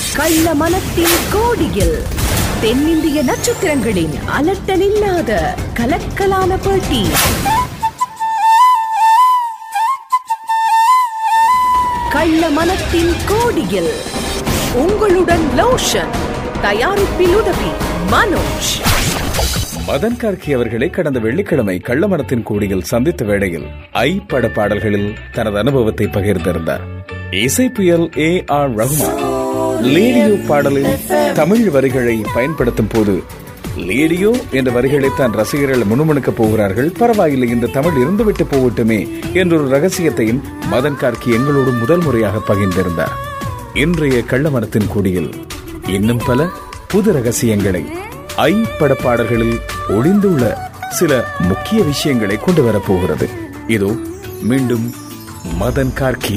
கள்ள மனத்தின் கோடியில் தென்னிந்திய நட்சத்திரங்களின் அலட்டலில்லாத கலக்கலான போட்டி கள்ள மனத்தின் கோடியில் உங்களுடன் லோஷன் தயாரிப்பில் உதவி மனோஜ் மதன் கார்கி அவர்களை கடந்த வெள்ளிக்கிழமை கள்ளமரத்தின் கூடியில் சந்தித்த வேளையில் ஐ பட பாடல்களில் தனது அனுபவத்தை பகிர்ந்திருந்தார் இசை புயல் ஏ ஆர் ரஹ்மான் லேடியோ பாடலில் தமிழ் வரிகளை பயன்படுத்தும் போது லேடியோ என்ற வரிகளை தான் ரசிகர்கள் முணுமுணுக்கப் போகிறார்கள் பரவாயில்லை இந்த தமிழ் இருந்துவிட்டு போகட்டுமே என்றொரு ரகசியத்தையும் மதன் கார்கி எங்களோடு முதல் முறையாக பகிர்ந்திருந்தார் இன்றைய கள்ளமரத்தின் கூடியில் இன்னும் பல புது ரகசியங்களை ஐ பட பாடல்களில் ஒளிந்துள்ள சில முக்கிய விஷயங்களை கொண்டு வரப்போகிறது இதோ மீண்டும் மதன் கார்கி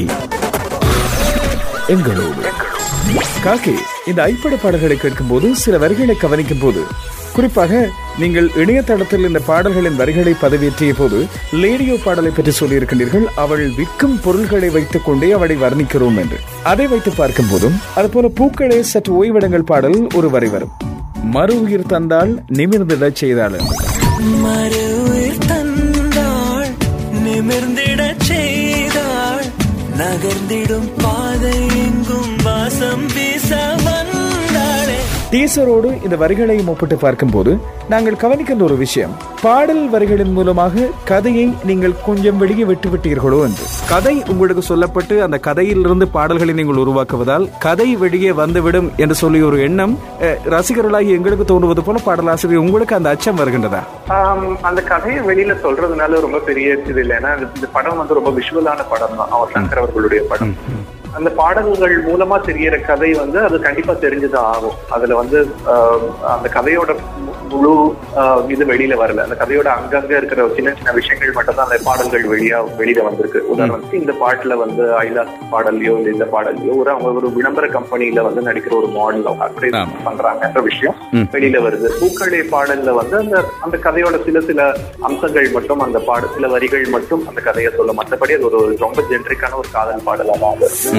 எங்களோடு கார்கி இந்த ஐப்பட பாடல்களை கேட்கும்போது சில வரிகளை கவனிக்கும் போது குறிப்பாக நீங்கள் இணையதளத்தில் இந்த பாடல்களின் வரிகளை பதவியேற்றிய போது லேடியோ பாடலை பற்றி சொல்லியிருக்கின்றீர்கள் அவள் விற்கும் பொருள்களை வைத்துக் கொண்டே அவளை வர்ணிக்கிறோம் என்று அதை வைத்து பார்க்கும் போதும் அதுபோல பூக்களே சற்று ஓய்விடங்கள் பாடல் ஒரு வரி வரும் மறு உயிர் தந்தால் நிமிர்ந்திடச் செய்தாள் என்று. மறு உயிர் தந்தாள் நிமிர்ந்திடச் செய்தாள் நகர்ந்திடும் பாதை எங்கும் வாசம் வீச வந்தாளே டீசரோடு இந்த வரிகளையும் ஒப்பிட்டு பார்க்கும்போது நாங்கள் கவனிக்கின்ற ஒரு விஷயம் பாடல் வரிகளின் மூலமாக கதையை நீங்கள் கொஞ்சம் வெளியே விட்டு விட்டீர்களோ என்று கதை உங்களுக்கு சொல்லப்பட்டு அந்த கதையிலிருந்து பாடல்களை நீங்கள் உருவாக்குவதால் கதை வெளியே வந்துவிடும் என்று சொல்லி ஒரு எண்ணம் அஹ், ரசிகர்களாகி எங்களுக்கு தோன்றுவது போல பாடலாசிரியர் உங்களுக்கு அந்த அச்சம் வருகின்றதா ஆம், அந்த கதையை வெளியில சொல்றதுனால ரொம்ப பெரிய இது இல்லை ஏன்னா இந்த- இந்த படம் வந்து ரொம்ப விஷுவலான படம் தான் அவர் சங்கர் அவர்களுடைய படம் அந்த பாடல்கள் மூலமா தெரியற கதை வந்து அது கண்டிப்பா தெரிஞ்சுதான் ஆகும் அதுல வந்து ஆஹ், அந்த கதையோட மு- முழு ஆஹ், இது வெளியில வரல அந்த கதையோட அங்கங்க இருக்கிற சின்ன சின்ன விஷயங்கள் மட்டும் தான் அந்த பாடல்கள் வெளியா வெளியில வந்திருக்கு உதாரணத்துக்கு இந்த பாட்டுல வந்து ஐலா பாடல்லையோ இல்ல இந்த பாடல்லையோ ஒரு அவங்க ஒரு விளம்பர கம்பெனில வந்து நடிக்கிற ஒரு மாடல் அவங்க அட்வர்டைஸ் ஆமா. பண்றாங்கன்ற விஷயம் வெளியில வருது பூக்களே பாடல்ல வந்து அந்த அந்த கதையோட சில சில அம்சங்கள் மட்டும் அந்த பாட சில வரிகள் மட்டும் அந்த கதையை சொல்லும் மற்றபடி அது ஒரு ரொம்ப ஜென்ரிக்கான ஒரு காதல் பாடலா தான் அது இருக்கும்.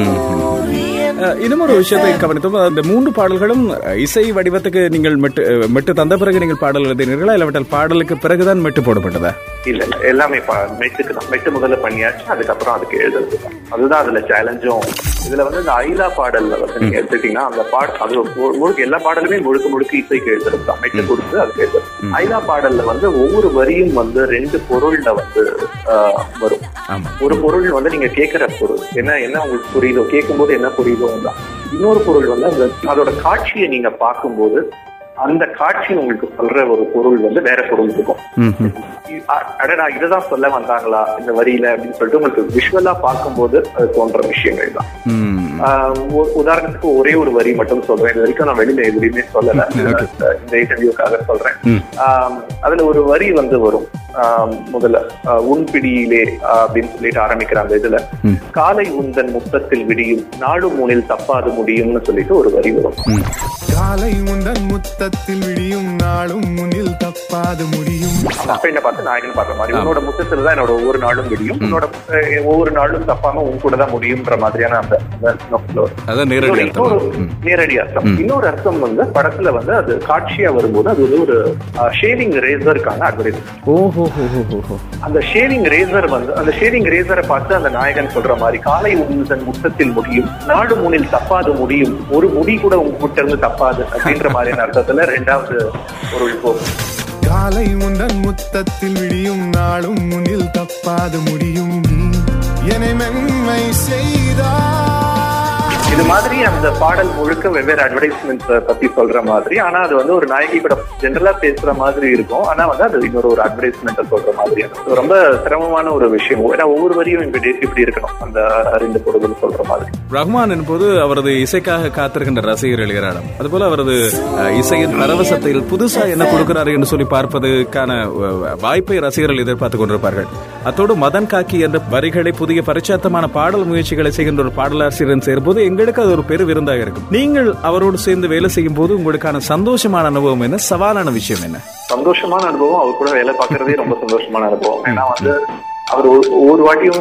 அஹ், இன்னும் ஒரு விஷயத்தை கவனித்தோம் அந்த மூன்று பாடல்களும் அஹ், இசை வடிவத்துக்கு நீங்கள் மெட்டு அஹ், மெட்டு தந்த பிறகு நீங்கள் பாடல் எழுதினீர்களா இல்லாவிட்டால் பாடலுக்கு பிறகுதான் மெட்டு போடப்பட்டதா இல்ல இல்ல எல்லாமே பா- மெட்டுக்கு தான் மெட்டு முதல்ல பண்ணியாச்சு அதுக்கப்புறம் அதுக்கு எழுதுறது தான் அதுதான் அதுல சேலஞ்சும் இதுல வந்து இந்த ஐலா பாடல்ல வந்து நீங்க எடுத்துட்டீங்கன்னா அந்த பாட அது மு- முழுக்க எல்லா பாடலுமே முழுக்க முழுக்க இசைக்கு எழுதுறது தான் மெட்டு கொடுத்து அதுக்கு எழுதுறது ஐலா பாடல்ல வந்து ஒவ்வொரு வரியும் வந்து ரெண்டு பொருள்ல வந்து ஆஹ், வரும் ஆமா ஒரு பொருள் வந்து நீங்க கேட்கிற பொருள் என்ன என்ன உங்களுக்கு புரியுதோ கேட்கும்போது என்ன புரியுதோ தான் இன்னொரு பொருள் வந்து அந்த அதோட காட்சியை நீங்க பார்க்கும்போது அந்த காட்சி உங்களுக்கு சொல்ற ஒரு பொருள் வந்து வேற பொருள் இருக்கும் இ- அ- அடடா இதுதான் சொல்ல வந்தாங்களா இந்த வரியில அப்படின்னு சொல்லிட்டு உங்களுக்கு விஷுவலா பார்க்கும்போது அது தோன்ற விஷயங்கள் தான் ம். ஆஹ் உ- உதாரணத்துக்கு ஒரே ஒரு வரி மட்டும் சொல்றேன் இது வரைக்கும் நான் வெளியில எதுலையுமே சொல்லல இந்த- இந்த இன்டர்வியூக்காக சொல்றேன் ஆஹ் அதுல ஒரு வரி வந்து வரும் ஆஹ் முதல்ல ஆஹ் உன் பிடியிலே ஆஹ் அப்படின்னு சொல்லிட்டு ஆரம்பிக்கிற அந்த இதுல காலை உந்தன் முத்தத்தில் விடியும் நாடு மூணில் தப்பாது முடியும்னு சொல்லிட்டு ஒரு வரி வரும் காலை உந்தன் முத்தத்தில் விடியும் நாளும் முன்னில் தப்பாது முடியும் அப்ப என்ன பார்த்து நாயகன் பாடுற மாதிரி உன்னோட முத்தத்துல தான் என்னோட ஒவ்வொரு நாளும் விடியும் உன்னோட அஹ், ஒவ்வொரு நாளும் தப்பாம உன் கூட தான் முடியும்ன்ற மாதிரியான அந்த அந்த நோக்கில் வரும் அதான் நேரடி இன்னொரு- அர்த்தம் இன்னொரு நேரடி அர்த்தம் இன்னொரு அர்த்தம் வந்து படத்துல வந்து அது காட்சியா வரும்போது அது வந்து ஒரு ஷேவிங் ரேசருக்கான அட்வர்டைஸ் ஓஹோ ஹோ ஹோ ஹோ ஹோ அந்த ஷேவிங் ரேசர் வந்து அந்த ஷேவிங் ரேசரை பார்த்து அந்த நாயகன் சொல்ற மாதிரி காலை உந்தன் முத்தத்தில் முடியும் நாடு மூணில் தப்பாது முடியும் ஒரு முடி கூட உங்ககிட்ட இருந்து தப்பாது அப்படின்ற மாதிரியான அர்த்தத்துல ரெண்டாவது பொருள் போகும் காலை உந்தன் முத்தத்தில் விடியும் நாளும் முன்னில் தப்பாது முடியும் என்னை மென்மை செய்தார் இது மாதிரி அந்த பாடல் முழுக்க வெவ்வேறு அட்வர்டைஸ்மெண்ட்ஸ் பத்தி சொல்ற மாதிரி ஆனா அது வந்து ஒரு நாயகி கூட ஜென்ரலா பேசுற மாதிரி இருக்கும் ஆனா வந்து அது இன்னொரு ஒரு அட்வர்டைஸ்மெண்ட் சொல்ற மாதிரி இருக்கும். ரொம்ப சிரமமான ஒரு விஷயம் ஏன்னா ஒவ்வொரு வரியும் இப்படி இப்படி இருக்கணும் அந்த ரெண்டு பொருள் சொல்ற மாதிரி ரஹ்மான் என்பது அவரது இசைக்காக காத்திருக்கின்ற ரசிகர்கள் ஏராளம் அதுபோல அவரது அஹ், இசையின் பரவசத்தில் புதுசா என்ன கொடுக்கிறாரு என்று சொல்லி பார்ப்பதற்கான அஹ், வாய்ப்பை ரசிகர்கள் எதிர்பார்த்துக் கொண்டிருப்பார்கள் அத்தோடு மதன் காக்கி என்ற வரிகளை புதிய பரிச்சாத்தமான பாடல் முயற்சிகளை செய்கின்ற ஒரு பாடலாசிரியர் சேரும்போது எங்களுக்கு அது ஒரு பெரு விருந்தாக இருக்கும் நீங்கள் அவரோடு சேர்ந்து வேலை செய்யும் போது உங்களுக்கான சந்தோஷமான அனுபவம் என்ன சவாலான விஷயம் என்ன சந்தோஷமான அனுபவம் அவர் கூட வேலை பார்க்கறதே ரொம்ப சந்தோஷமான அனுபவம் ஏன்னா வந்து அவர் ஒரு- ஒவ்வொரு வாட்டியும்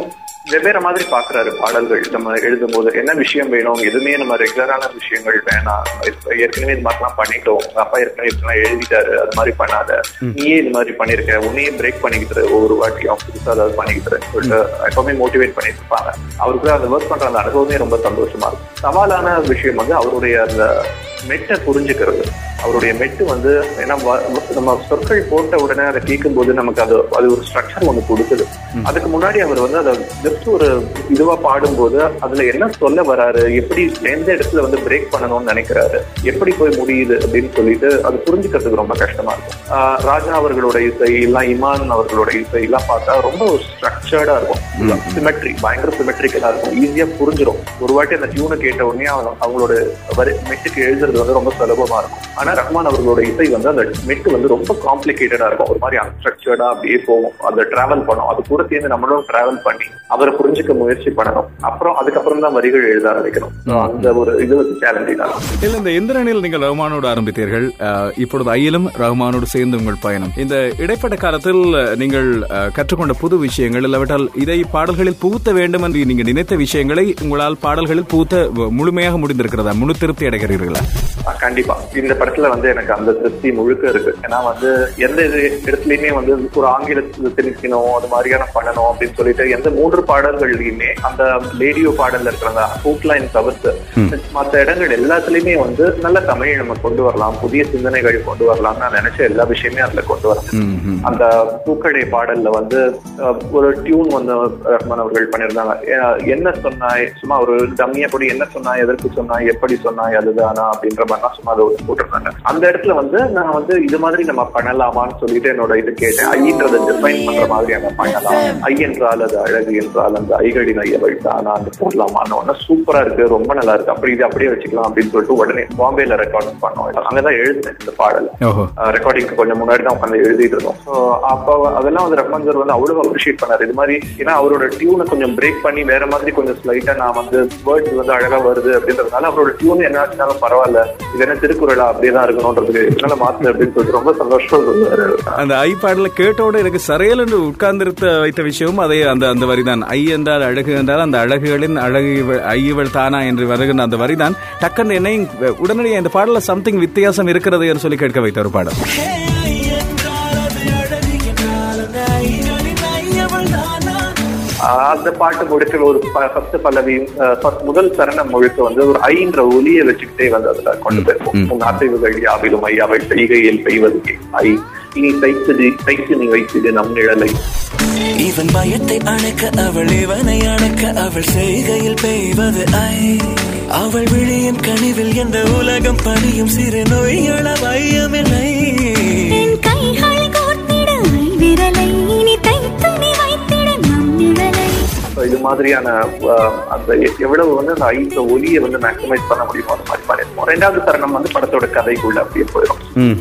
வெவ்வேறு மாதிரி பாக்குறாரு பாடல்கள் நம்ம எழுதும் போது என்ன விஷயம் வேணும் எதுவுமே நம்ம ரெகுலரான விஷயங்கள் வேணாம் இப்ப ஏற்கனவே இது மாதிரிலாம் பண்ணிட்டோம் உங்க அப்பா ஏற்கனவே இப்படிலாம் எழுதிட்டாரு அது மாதிரி பண்ணாத நீயே இது மாதிரி பண்ணிருக்க உன்னையே பிரேக் பண்ணிக்கிட்டு ஒவ்வொரு வாட்டியும் புதுசா ஏதாவது பண்ணிக்கிட்டு சொல்லிட்டு எப்பவுமே மோட்டிவேட் பண்ணிட்டு இருப்பாங்க அவருக்கு அந்த ஒர்க் பண்ற அந்த அனுபவமே ரொம்ப சந்தோஷமா இருக்கும் சவாலான விஷயம் வந்து அவருடைய அந்த மெட்டை புரிஞ்சுக்கிறது அவருடைய மெட்டு வந்து ஏன்னா வ- நம்ம சொற்கள் போட்ட உடனே அதை கேட்கும் போது நமக்கு அது அது ஒரு ஸ்ட்ரக்சர் ஒன்று கொடுக்குது அதுக்கு முன்னாடி அவர் வந்து அதை ஜஸ்ட் ஒரு இதுவா பாடும்போது அதுல என்ன சொல்ல வராரு எப்படி எந்த இடத்துல வந்து பிரேக் பண்ணணும்னு நினைக்கிறாரு எப்படி போய் முடியுது அப்படின்னு சொல்லிட்டு அது புரிஞ்சுக்கிறதுக்கு ரொம்ப கஷ்டமா இருக்கும் ஆஹ் ராஜா அவர்களோட இசை எல்லாம் இமான் அவர்களோட இசை எல்லாம் பார்த்தா ரொம்ப ஸ்ட்ரக்சர்டா இருக்கும் சிமெட்ரி பயங்கர சிமெட்ரிக்கலா இருக்கும் ஈஸியா புரிஞ்சிடும் ஒரு வாட்டி அந்த டியூனை கேட்ட உடனே அவங்க- அவங்களோட வரி மெட்டுக்கு எழுதுறது வந்து ரொம்ப சுலபமா இருக்கும் ஆனா ரஹ்மான் அவர்களோட இசை வந்து அந்த மெட்டு வந்து ரொம்ப காம்ப்ளிகேட்டடா இருக்கும் ஒரு மாதிரி அன்ஸ்ட்ரக்சர்டா அப்படியே போகும் அதை டிராவல் பண்ணும் அது கூட சேர்ந்து நம்மளும் டிராவல் பண்ணி அவரை புரிஞ்சுக்க முயற்சி பண்ணணும் அப்புறம் அதுக்கப்புறம் தான் வரிகள் எழுத ஆரம்பிக்கணும் So அந்த ஒரு இது வந்து சேலஞ்சிங் தான் இல்ல இந்த எந்திரனில் நீங்கள் ரஹ்மானோடு ஆரம்பித்தீர்கள் அஹ், இப்பொழுது ஐயிலும் ரஹ்மானோடு சேர்ந்து உங்கள் பயணம் இந்த இடைப்பட்ட காலத்தில் அஹ், நீங்கள் அஹ், கற்றுக்கொண்ட புது விஷயங்கள் இல்லாவிட்டால் இதை பாடல்களில் புகுத்த வேண்டும் என்று நீங்கள் நினைத்த விஷயங்களை உங்களால் பாடல்களில் புகுத்த வ- முழுமையாக முடிந்திருக்கிறதா முழு திருப்தி அடைகிறீர்களா ஆஹ் கண்டிப்பா இந்த படத்துல வந்து எனக்கு அந்த திருப்தி முழுக்க இருக்கு ஏன்னா வந்து எந்த இது இடத்துலயுமே வந்து ஒரு ஆங்கிலத்துல திணிக்கணும் அது மாதிரியான பண்ணணும் அப்படின்னு சொல்லிட்டு எந்த மூன்று பாடல்கள்லயுமே அந்த ரேடியோ பாடல்ல இருக்கிற அந்த ஹூக் லைன் தவிர்த்து மற்ற இடங்கள் எல்லாத்துலயுமே வந்து நல்ல தமிழ் நம்ம கொண்டு வரலாம் புதிய சிந்தனைகள் கொண்டு வரலாம் நான் நினைச்ச எல்லா விஷயமே அதுல கொண்டு வரேன் அந்த பூக்கடை பாடல்ல வந்து அஹ், ஒரு டியூன் வந்து ரஹ்மான் அவர்கள் பண்ணியிருந்தாங்க அஹ், என்ன சொன்னாய் சும்மா ஒரு டம்மியா போடி என்ன சொன்னாய் எதற்கு சொன்னாய் எப்படி சொன்னாய் அதுதானா அப்படின்ற மாதிரிலாம் சும்மா அதை போட்டிருந்தாங்க அந்த இடத்துல வந்து நான் வந்து இது மாதிரி நம்ம பண்ணலாமான்னு சொல்லிட்டு என்னோட இது கேட்டேன் ஐன்றதை டிஃபைன் பண்ற மாதிரி அங்க பண்ணலாம் ஐ என்றால் அது அழகு என்றால் அந்த ஐகளின் ஐயவள் தானா அந்த போடலாமான்னு உடனே சூப்பரா இருக்கு ரொம்ப நல்லா இருக்கு அப்படி இது அப்படியே வச்சுக்கலாம் அப்படின்னு சொல்லிட்டு உடனே பாம்பேல ரெக்கார்ட் பண்ணோம் அங்கதான் எழுதினேன் இந்த பாடல் ஓஹோ ரெக்கார்டிங்க்கு கொஞ்சம் முன்னாடி தான் உட்காந்து எழுதிட்டு இருந்தோம் ஸோ அப்போ அதெல்லாம் வந்து ரஹ்மான் சார் வந்து அவ்வளவு அப்ரிஷியேட் பண்ணாரு இது மாதிரி ஏன்னா அவரோட டியூனை கொஞ்சம் பிரேக் பண்ணி வேற மாதிரி கொஞ்சம் ஸ்லைட்டா நான் வந்து வேர்ட்ஸ் வந்து அழகா வருது அப்படின்றதுனால அவரோட டியூன் என்ன ஆச்சுனாலும் பரவாயில்ல இது என்ன திருக்குறளா அப்படியே தான் இருக்கணும்ன்றதுக்கு என்னால மாத்து அப்படின்னு சொல்லிட்டு ரொம்ப சந்தோஷமா சொல்லுவாரு அந்த ஐ பாடல கேட்டோட எனக்கு சரையல் என்று உட்கார்ந்திருத்த வைத்த விஷயமும் அதே அந்த அந்த வரிதான் ஐ என்றால் அழகு என்றால் அந்த அழகுகளின் அழகு இவள் ஐ இவள் தானா என்று வருகின்ற அந்த வரிதான் டக்குன்னு என்னை உடனடியாக இந்த பாடல சம்திங் வித்தியாசம் இருக்கிறது என்று சொல்லி கேட்க வைத்த ஒரு பாடல் ஹே, ஐ என்றால் அது அழகு என்றால் அந்த ஐகளின் ஐயவள் தானா ஆஹ் அந்த பாட்டு முடிச்சு ஒரு ஃபர்ஸ்ட் பல்லவி ஆஹ் first முதல் சரணம் முழுக்க வந்து ஒரு ஐன்ற ஒலியை வச்சுக்கிட்டே வந்து அதுல கொண்டு போயிருப்போம் உங்க அசைவுகள் யாவிலும் ஐ அவள் செய்கையில் பெய்வது ஐ இனி தைத்தது தைத்து நீ வைத்தது நம் நிழலை இவன் பயத்தை அணைக்க அவள் இவனை அணைக்க அவள் செய்கையில் பெய்வது ஐ அவள் விழியின் கனிவில் எந்த உலகம் பணியும் சிறு நோய்கள வையமில்லை என் கைகளை கோர்த்திட விரலை இனி தைத்து நீ வைத்திட நம் நிழலை So இது மாதிரியான ஆஹ், அந்த எ- எவ்வளவு வந்து அந்த ஐந்த ஒலியை வந்து மேக்ஸிமைஸ் பண்ண முடியுமோ அந்த மாதிரி பண்ணிருப்போம் ரெண்டாவது சரணம் வந்து படத்தோட கதைக்குள்ள அப்படியே போயிடும்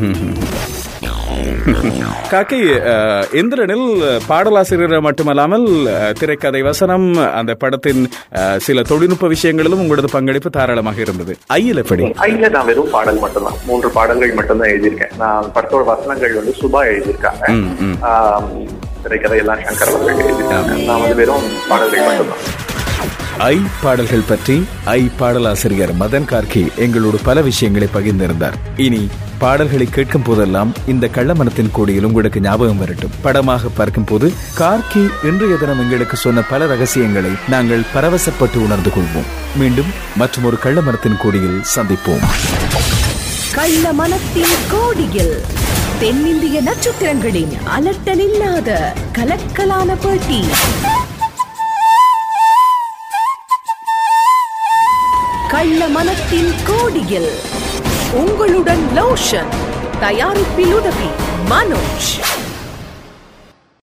காக்கை அஹ், இந்திரனில் பாடலாசிரியர் மட்டுமல்லாமல் அஹ், திரைக்கதை வசனம் அந்த படத்தின் அஹ், சில தொழில்நுட்ப விஷயங்களிலும் உங்களது பங்களிப்பு தாராளமாக இருந்தது ஐயில் எப்படி ஐல நான் வெறும் பாடல் மட்டும்தான் மூன்று பாடல்கள் மட்டும்தான் எழுதியிருக்கேன் நான் படத்தோட வசனங்கள் வந்து சுபா எழுதியிருக்காங்க ம், ம். ஆஹ், திரைக்கதை எல்லாம் சங்கர் அவர்கள் எழுதியிருக்காங்க நான் வந்து வெறும் பாடல்கள் மட்டும்தான் ஐ பாடல்கள் பற்றி ஐ பாடலாசிரியர் மதன் கார்கி எங்களோடு பல விஷயங்களை பகிர்ந்திருந்தார் இனி பாடல்களை கேட்கும் போதெல்லாம் இந்த கள்ளமனத்தின் கோடியில் உங்களுக்கு ஞாபகம் வரட்டும் படமாக பார்க்கும் போது கார்கி இன்றைய தினம் எங்களுக்கு சொன்ன பல ரகசியங்களை நாங்கள் பரவசப்பட்டு உணர்ந்து கொள்வோம் மீண்டும் மற்றும் ஒரு கள்ளமனத்தின் கோடியில் சந்திப்போம் கள்ள மனத்தின் கோடியில் தென்னிந்திய நட்சத்திரங்களின் அலட்டலில்லாத கலக்கலான பேட்டி கள்ள மனத்தின் கோடியில் உங்களுடன் லோஷன் தயாரிப்பில் உதவி மனோஜ்